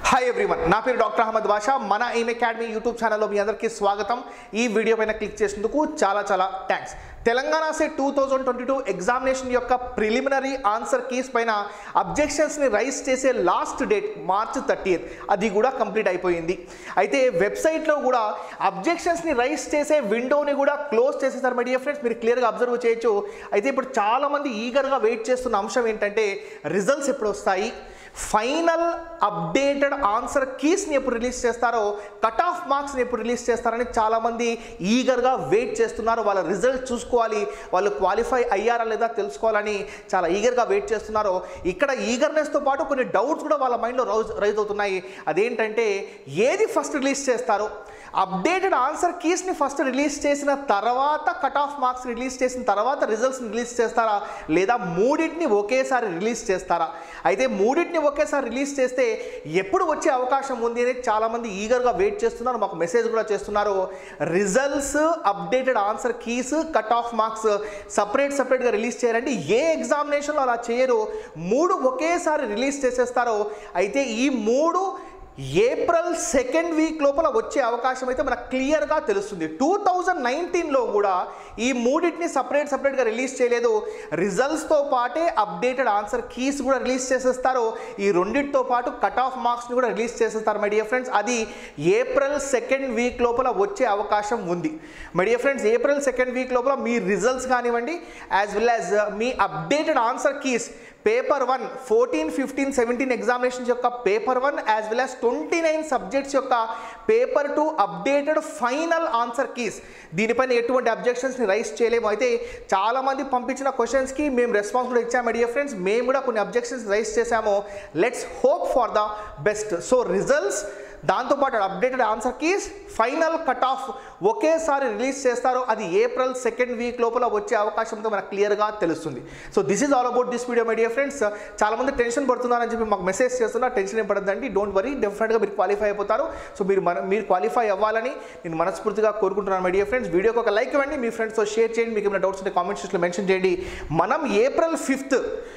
hi everyone నా పేరు doctor Ahmed బాషా మన ఎయిమ్ అకాడమీ యూట్యూబ్ ఛానల్లో మీ అందరికీ స్వాగతం ఈ వీడియో పైన క్లిక్ చేసినందుకు చాలా చాలా thanks Telangana say two thousand twenty two examination యొక్క ప్రిలిమినరీ ఆన్సర్ కీస్ పైన అబ్జెక్షన్స్ని రైస్ చేసే లాస్ట్ డేట్ మార్చ్ థర్టీ అది కూడా కంప్లీట్ అయిపోయింది అయితే వెబ్సైట్లో కూడా అబ్జెక్షన్స్ని రైస్ చేసే విండోని కూడా క్లోజ్ చేసేసారు మై డియర్ ఫ్రెండ్స్ మీరు క్లియర్గా అబ్జర్వ్ చేయొచ్చు అయితే ఇప్పుడు చాలామంది ఈగర్గా వెయిట్ చేస్తున్న అంశం ఏంటంటే రిజల్ట్స్ ఎప్పుడు వస్తాయి ఫైనల్ అప్డేటెడ్ ఆన్సర్ కీస్ని ఎప్పుడు రిలీజ్ చేస్తారో కట్ ఆఫ్ మార్క్స్ని ఎప్పుడు రిలీజ్ చేస్తారని చాలామంది ఈగర్గా వెయిట్ చేస్తున్నారు వాళ్ళ రిజల్ట్ చూసుకోవాలి వాళ్ళు క్వాలిఫై అయ్యారా లేదా తెలుసుకోవాలని చాలా ఈగర్గా వెయిట్ చేస్తున్నారు ఇక్కడ ఈగర్నెస్తో పాటు కొన్ని డౌట్స్ కూడా వాళ్ళ మైండ్లో రైజ్ రైజ్ అవుతున్నాయి అదేంటంటే ఏది ఫస్ట్ రిలీజ్ చేస్తారో అప్డేటెడ్ ఆన్సర్ కీస్ని ఫస్ట్ రిలీజ్ చేసిన తర్వాత కట్ ఆఫ్ మార్క్స్ రిలీజ్ చేసిన తర్వాత రిజల్ట్స్ని రిలీజ్ చేస్తారా లేదా మూడింటిని ఒకేసారి రిలీజ్ చేస్తారా అయితే మూడింటిని ఒకేసారి రిలీజ్ చేస్తే ఎప్పుడు వచ్చే అవకాశం ఉంది అనేది చాలామంది ఈగర్గా వెయిట్ చేస్తున్నారు మాకు మెసేజ్ కూడా చేస్తున్నారు results updated answer keys cut off marks separate సపరేట్గా రిలీజ్ చేయరండి ఏ ఎగ్జామినేషన్లో అలా చేయరు మూడు ఒకేసారి రిలీజ్ చేసేస్తారో అయితే ఈ మూడు ఏప్రిల్ సెకండ్ వీక్ లోపల వచ్చే అవకాశం అయితే మనకు క్లియర్గా తెలుస్తుంది టూ థౌజండ్ నైన్టీన్లో కూడా ఈ మూడింటిని సపరేట్ సపరేట్గా రిలీజ్ చేయలేదు రిజల్ట్స్తో పాటే అప్డేటెడ్ ఆన్సర్ కీస్ కూడా రిలీజ్ చేసేస్తారు ఈ రెండింటితో పాటు కట్ ఆఫ్ మార్క్స్ని కూడా రిలీజ్ చేసేస్తారు మై డియర్ ఫ్రెండ్స్ అది ఏప్రిల్ సెకండ్ వీక్ లోపల వచ్చే అవకాశం ఉంది my dear friends April second week లోపల మీ రిజల్ట్స్ కానివ్వండి యాజ్ వెల్ యాజ్ మీ updated answer keys paper one fourteen fifteen seventeen examinations యొక్క paper one as well as twenty nine subjects యొక్క paper two updated final answer keys దీనిపైన ఎటువంటి అబ్జెక్షన్స్ని rice చేయలేము అయితే చాలామంది పంపించిన క్వశ్చన్స్కి మేము రెస్పాన్స్ కూడా ఇచ్చాము డియర్ ఫ్రెండ్స్ మేము కూడా కొన్ని అబ్జెక్షన్స్ రైస్ చేశాము let's hope for the best so results దాంతోపాటు updated answer keys final cut off ఒకేసారి రిలీజ్ చేస్తారో అది ఏప్రిల్ సెకండ్ వీక్ లోపల వచ్చే అవకాశంతో మనకు క్లియర్గా తెలుస్తుంది so this is all about this video my dear friends చాలామంది టెన్షన్ పడుతున్నారని చెప్పి మాకు మెసేజ్ చేస్తున్నా టెన్షన్ ఏం పడద్దండి డోంట్ వరీ డెఫినెట్గా మీరు క్వాలిఫై అయిపోతారు సో మీరు మన మీరు క్వాలిఫై అవ్వాలని నేను మనస్ఫూర్తిగా కోరుకుంటున్నాను మై డియర్ ఫ్రెండ్స్ వీడియోకి ఒక లైక్ ఇవ్వండి మీ ఫ్రెండ్స్తో షేర్ చేయండి మీకు ఏమైనా డౌట్స్ ఉంటే కామెంట్ సెక్షన్లో మెన్షన్ చేయండి మనం ఏప్రిల్ ఫిఫ్త్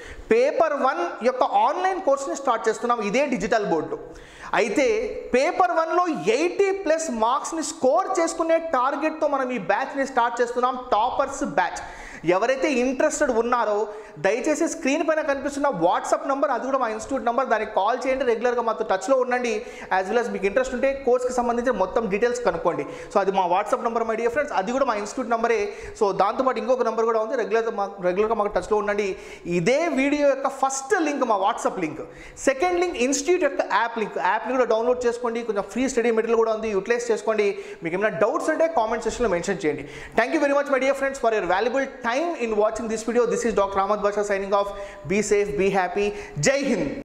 పేపర్ వన్ యొక్క ఆన్లైన్ కోర్స్ని స్టార్ట్ చేస్తున్నాం ఇదే డిజిటల్ బోర్డు అయితే పేపర్ వన్లో ఎయిటీ ప్లస్ మార్క్స్ని స్కోర్ చేసుకునే టార్గెట్తో మనం ఈ బ్యాచ్ని స్టార్ట్ చేస్తున్నాం టాపర్స్ బ్యాచ్ ఎవరైతే ఇంట్రెస్టెడ్ ఉన్నారో దయచేసి స్క్రీన్ పైన కనిపిస్తున్న వాట్సాప్ నెంబర్ అది కూడా మా ఇన్స్టిట్యూట్ నెంబర్ దానికి కాల్ చేయండి రెగ్యులర్గా మాతో టచ్లో ఉండండి యాజ్ వెల్ as మీకు ఇంట్రెస్ట్ ఉంటే కోర్స్కి సంబంధించిన మొత్తం డీటెయిల్స్ కనుక్కోండి సో అది మా WhatsApp number my dear friends అది కూడా మా ఇన్స్టిట్యూట్ నెంబరే సో దాంతోపాటు ఇంకొక నెంబర్ కూడా ఉంది రెగ్యులర్ మా రెగ్యులర్గా మాకు టచ్లో ఉండండి ఇదే వీడియో యొక్క ఫస్ట్ లింక్ మా WhatsApp link second link institute యొక్క యాప్ లింక్ యాప్ని కూడా డౌన్లోడ్ చేసుకోండి కొంచెం ఫ్రీ స్టడీ మెటీరియల్ కూడా ఉంది యూటిలైజ్ చేసుకోండి మీకు ఏమైనా డౌట్స్ ఉంటే కామెంట్ సెక్షన్లో మెన్షన్ చేయండి thank you very much my dear friends for your valuable time in watching this video this is doctor Ahmed Basha signing off be safe be happy Jai Hind